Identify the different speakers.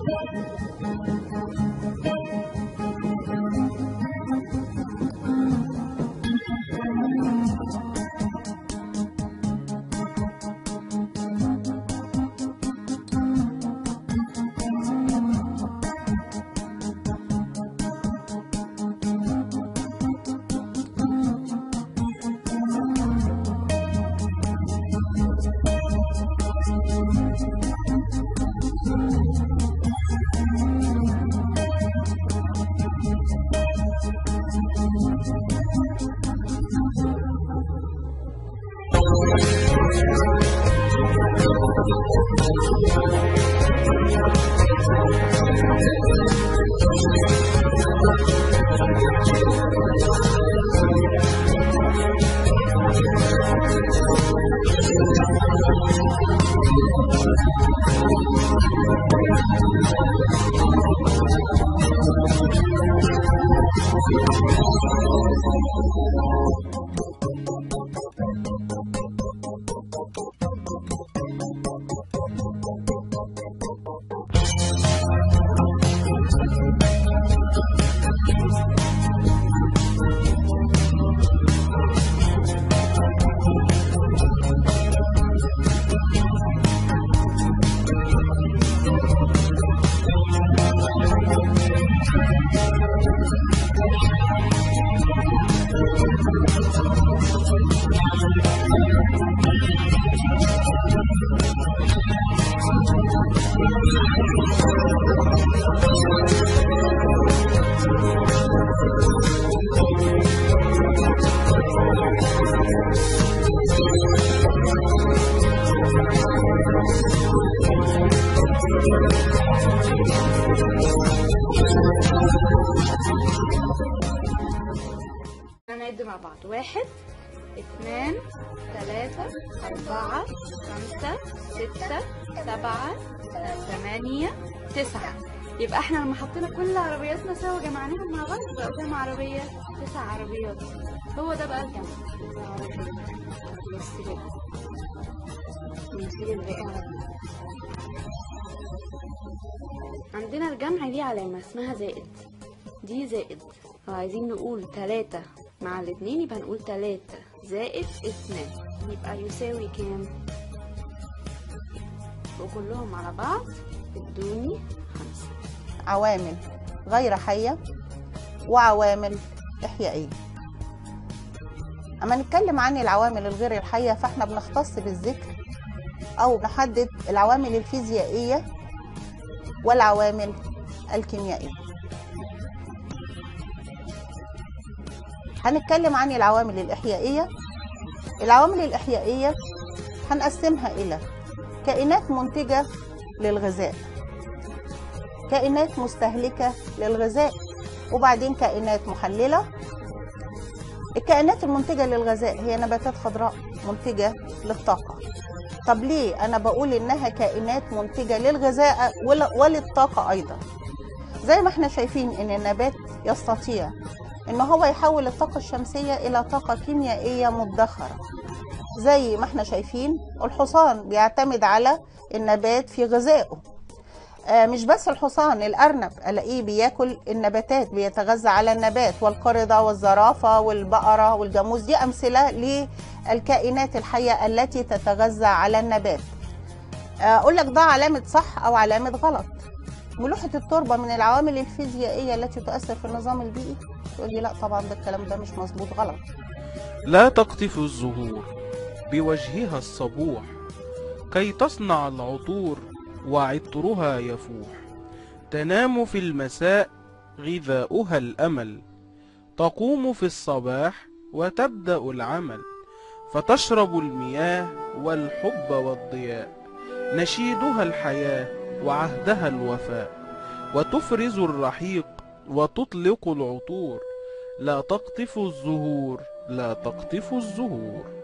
Speaker 1: هنعد مع بعض واحد اثنان ثلاثة أربعة خمسة ستة سبعة ثمانية تسعة يبقى احنا لما حطينا كل عربياتنا سوا جمعناهم مع بعض بقى قدام عربية تسع عربيات هو ده بقى الجمع بس كده نشيل الباقي على طول. عندنا الجمع ليه علامة اسمها زائد دي زائد لو عايزين نقول تلاتة مع الاتنين يبقى نقول تلاتة زائد اتنين يبقى يساوي كام وكلهم على بعض ادوني خمسة
Speaker 2: عوامل غير حية وعوامل إحيائية أما نتكلم عن العوامل الغير الحية فإحنا بنختص بالذكر أو نحدد العوامل الفيزيائية والعوامل الكيميائية هنتكلم عن العوامل الإحيائية العوامل الإحيائية هنقسمها إلى كائنات منتجة للغذاء كائنات مستهلكة للغذاء وبعدين كائنات محللة الكائنات المنتجة للغذاء هي نباتات خضراء منتجة للطاقة طب ليه أنا بقول إنها كائنات منتجة للغذاء ول- وللطاقة أيضا زي ما احنا شايفين إن النبات يستطيع إن هو يحول الطاقة الشمسية إلى طاقة كيميائية مدخرة زي ما احنا شايفين الحصان بيعتمد على النبات في غذائه آه، مش بس الحصان الأرنب ألاقيه بياكل النباتات بيتغذى على النبات والقردة والزرافة والبقرة والجاموس دي أمثلة للكائنات الحية التي تتغذى على النبات آه، أقول لك ده علامة صح أو علامة غلط ملوحة التربة من العوامل الفيزيائية التي تؤثر في النظام البيئي تقول لي لا طبعا ده الكلام ده مش مظبوط غلط
Speaker 3: لا تقطف الزهور بوجهها الصبوح كي تصنع العطور وعطرها يفوح تنام في المساء غذاؤها الأمل تقوم في الصباح وتبدأ العمل فتشرب المياه والحب والضياء نشيدها الحياة وعهدها الوفاء وتفرز الرحيق وتطلق العطور لا تقطف الزهور لا تقطف الزهور